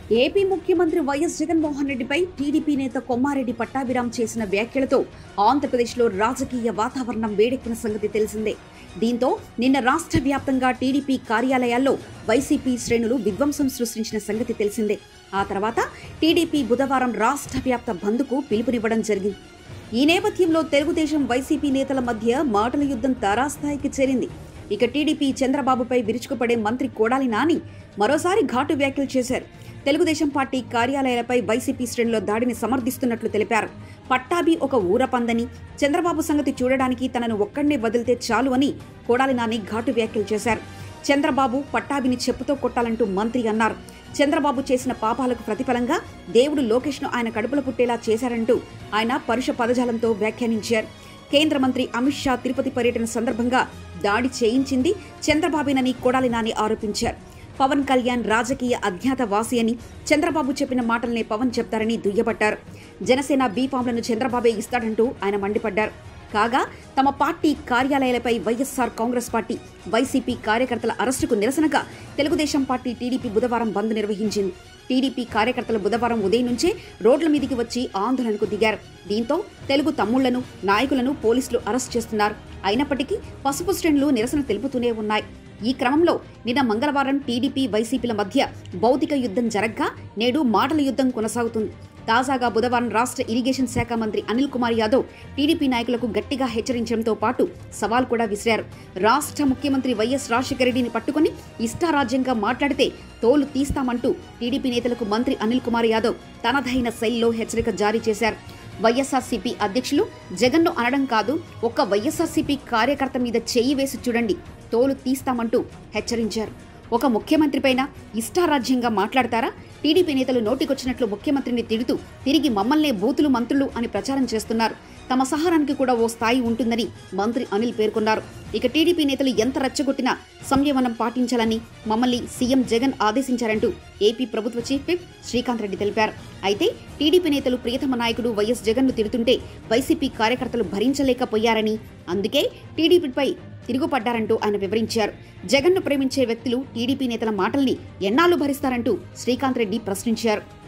AP ముఖ్యమంత్రి YS Jaganmohan రెడ్డిపై TDP నేత కొమ్మారెడ్డి పట్టాభిరామ్ చేసిన వ్యాఖ్యలతో ఆంధ్రప్రదేశ్లో రాజకీయ వాతావరణం వేడెక్కిన సంగతి తెలిసిందే దీంతో నిన్న రాష్ట్ర వ్యాప్తంగా టీడీపీ కార్యాలయాల్లో వైసీపీ శ్రేణులు విధ్వంసం సృష్టించిన సంగతి తెలిసిందే ఆ తర్వాత టీడీపీ బుధవారం రాష్ట్ర వ్యాప్త బంద్కు పిలుపునివ్వడం జరిగింది ఈ నేపథ్యంలో తెలుగుదేశం వైసీపీ నేతల మధ్య మాటల యుద్ధం తారాస్థాయికి చేరింది ఇక టీడీపీ చంద్రబాబుపై విరుచుకుపడే మంత్రి కోడాలి నాని మరోసారి ఘాటు వ్యాఖ్యలు చేశారు తెలుగుదేశం పార్టీ కార్యాలయాలపై వైసీపీ శ్రేణుల దాడిని సమర్థిస్తున్నట్లు తెలిపారు పట్టాభి ఒక ఊరపందని చంద్రబాబు సంగతి చూడడానికి తనను ఒక్కడే వదిలితే చాలు అని కోడాలి నాని ఘాటు వ్యాఖ్యలు చేశారు చంద్రబాబు పట్టాభిని చెప్పుతో కొట్టాలంటూ మంత్రి అన్నారు చంద్రబాబు చేసిన పాపాలకు ప్రతిఫలంగా దేవుడు లోకేష్ను ఆయన కడుపులో పుట్టేలా చేశారంటూ ఆయన పరుష పదజాలంతో వ్యాఖ్యానించారు కేంద్ర మంత్రి అమిత్ షా తిరుపతి పర్యటన సందర్భంగా దాడి చేయించింది చంద్రబాబేనని కొడాలి నాని ఆరోపించారు పవన్ కళ్యాణ్ రాజకీయ అజ్ఞాతవాసి అని చంద్రబాబు చెప్పిన మాటలనే పవన్ చెప్తారని దుయ్యబట్టారు జనసేన బీఫామ్లను చంద్రబాబే ఇస్తాడంటూ ఆయన మండిపడ్డారు కాగా తమ పార్టీ కార్యాలయాలపై వైఎస్ఆర్ కాంగ్రెస్ పార్టీ వైసీపీ కార్యకర్తల అరెస్టుకు నిరసనగా తెలుగుదేశం పార్టీ టీడీపీ బుధవారం బంద్ నిర్వహించింది టీడీపీ కార్యకర్తలు బుధవారం ఉదయం నుంచే రోడ్ల మీదికి వచ్చి ఆందోళనకు దిగారు దీంతో తెలుగు తమ్ముళ్లను నాయకులను పోలీసులు అరెస్ట్ చేస్తున్నారు అయినప్పటికీ పసుపు శ్రేణులు నిరసన తెలుపుతూనే ఉన్నాయి ఈ క్రమంలో నిన్న మంగళవారం టీడీపీ వైసీపీల మధ్య భౌతిక యుద్ధం జరగ్గా నేడు మాటల యుద్ధం కొనసాగుతుంది తాజాగా బుధవారం రాష్ట్ర ఇరిగేషన్ శాఖ మంత్రి అనిల్ కుమార్ యాదవ్ టీడీపీ నాయకులకు గట్టిగా హెచ్చరించడంతో పాటు సవాల్ కూడా విసిరారు రాష్ట్ర ముఖ్యమంత్రి వైఎస్ రాజశేఖర రెడ్డిని పట్టుకుని ఇష్టారాజ్యంగా మాట్లాడితే తోలు తీస్తామంటూ టీడీపీ నేతలకు మంత్రి అనిల్ కుమార్ యాదవ్ తనదైన శైలిలో హెచ్చరిక జారీ చేశారు వైఎస్ఆర్సీపీ అధ్యక్షులు జగన్ను అనడం కాదు ఒక్క వైఎస్ఆర్సీపీ కార్యకర్త మీద చెయ్యి వేసి చూడండి తోలు తీస్తామంటూ హెచ్చరించారు ఒక ముఖ్యమంత్రిపైన ఇష్టారాజ్యంగా మాట్లాడతారా టీడీపీ నేతలు నోటికొచ్చినట్లు ముఖ్యమంత్రిని తిడుతూ తిరిగి మమ్మల్నే బూతులు మంత్రులు అని ప్రచారం చేస్తున్నారు తమ సహారానికి కూడా ఓ స్థాయి ఉంటుందని మంత్రి అనిల్ పేర్కొన్నారు ఇక టీడీపీ నేతలు ఎంత రెచ్చగొట్టినా సంయమనం పాటించాలని మమ్మల్ని సీఎం జగన్ ఆదేశించారంటూ ఏపీ ప్రభుత్వ చీఫ్ విప్ శ్రీకాంత్ రెడ్డి తెలిపారు అయితే టీడీపీ నేతలు ప్రియతమ నాయకుడు వైఎస్ జగన్ను తిడుతుంటే వైసీపీ కార్యకర్తలు భరించలేకపోయారని అందుకే టీడీపీపై తిరుగుపడ్డారంటూ ఆయన వివరించారు జగన్ను ప్రేమించే వ్యక్తులు టీడీపీ నేతల మాటల్ని ఎన్నాళ్ళు భరిస్తారంటూ శ్రీకాంత్ రెడ్డి ప్రశ్నించారు